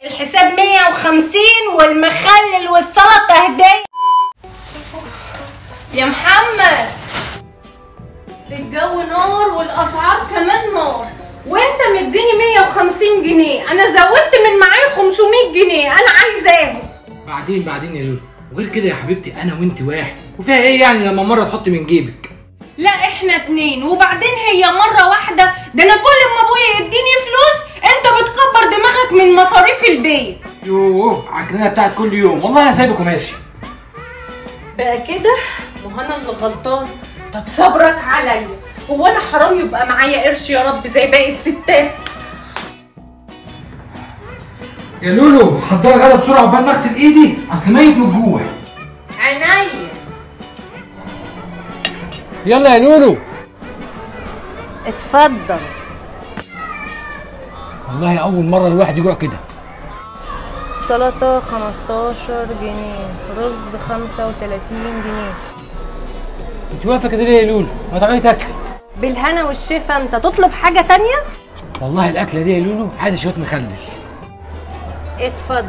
الحساب 150 والمخلل والسلطة هدية يا محمد الجو نار والاسعار كمان نار وانت مديني 150 جنيه انا زودت من معايا 500 جنيه انا عايزاهم بعدين بعدين يا لولو وغير كده يا حبيبتي انا وانت واحد وفيها ايه يعني لما مره تحط من جيبك لا احنا اتنين وبعدين هي مرة واحدة ده انا كل ما ابويا يديني فلوس انت بتكبر دماغك من مصاريف البيت يوه عجلانه بتاعت كل يوم والله انا سايبك وماشي بقى كده وانا اللي غلطان طب صبرك عليا هو انا حرام يبقى معايا قرش يا رب زي باقي الستات يا لولو حضري الغدا بسرعه قبل ما اغسل ايدي اصل ميت من الجوع عينيا يلا يا لولو اتفضل والله اول مره الواحد يجوع كده السلطة 15 جنيه رز 35 جنيه انت واقفه كده ليه يا لولو ما تعالي تاكلي بالهنا والشفا انت تطلب حاجة تانية؟ والله الاكله دي يا لولو عايزه شويه مخلل اتفضل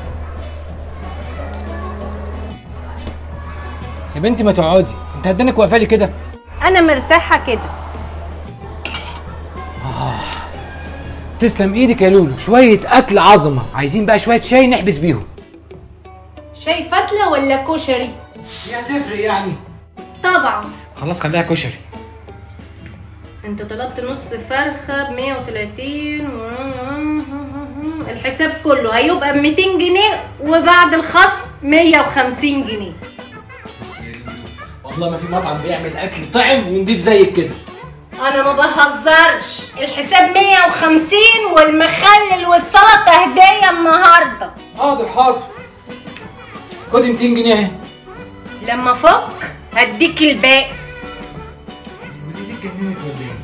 يا بنتي ما تقعدي انت هدانك واقفه لي كده انا مرتاحة كده تسلم ايدك يا لولو شويه اكل عظمه عايزين بقى شويه شاي نحبس بيهم شاي فتلة ولا كشري؟ يا هتفرق يعني طبعا خلاص خليها كشري انت طلبت نص فرخة ب 130 و... الحساب كله هيبقى ب 200 جنيه وبعد الخصم 150 جنيه والله ما في مطعم بيعمل اكل طعم ونضيف زيك كده انا ما بهزرش الحساب 150 والمخلل والسلطة هدية النهاردة حاضر حاضر خدي 200 جنيه اهي لما فك هديك الباقي ودي دي اتجننت ولا ايه؟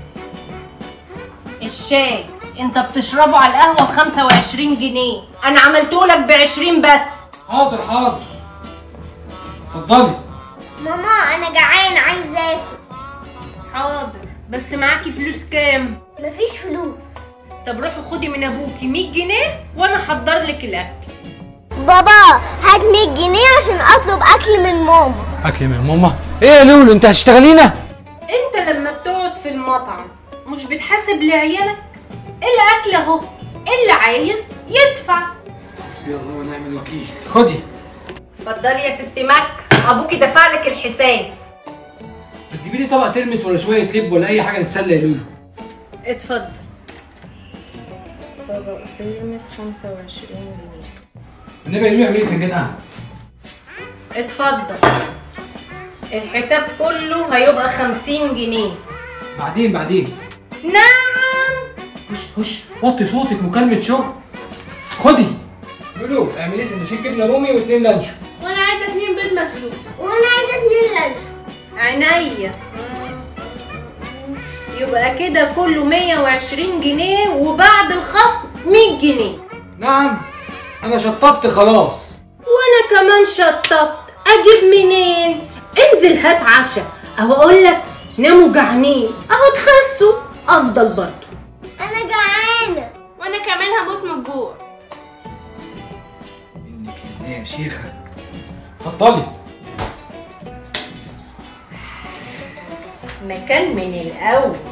الشاي انت بتشربه على القهوة ب 25 جنيه انا عملتهولك ب 20 بس حاضر حاضر اتفضلي ماما انا جعان عايز اكل حاضر بس معاكي فلوس كام مفيش فلوس طب روحي خدي من ابوكي 100 جنيه وانا احضر لك الاكل بابا هات 100 جنيه عشان اطلب اكل من ماما اكل من ماما ايه يا لولو انت هتشتغلينا انت لما بتقعد في المطعم مش بتحاسب لعيالك الاكل اهو اللي عايز يدفع حسبي الله ونعم الوكيل خدي اتفضلي يا ست مك ابوكي دفع لك الحساب بتجيبي لي طبق ترمس ولا شويه لب ولا اي حاجه نتسلى يا لولو اتفضل طبق ترمس 25 جنيه النبي يا لولو اعملي لي فنجان قهوه اتفضل الحساب كله هيبقى 50 جنيه بعدين بعدين نعم هش هش وطي صوتك مكالمه شغل خدي لولو اعملي لي سندوتشين جبنه رومي واثنين لانشو وانا عايزه اتنين بيض مسلوق وانا عايزه اتنين لانش عينيا يبقى كده كله 120 جنيه وبعد الخصم 100 جنيه نعم انا شطبت خلاص وانا كمان شطبت اجيب منين انزل هات عشاء او اقول لك ناموا جعانين اهو تخسوا افضل برضه انا جعانه وانا كمان هموت من الجوع منك لله يا شيخه اتفضلي مكان من الاول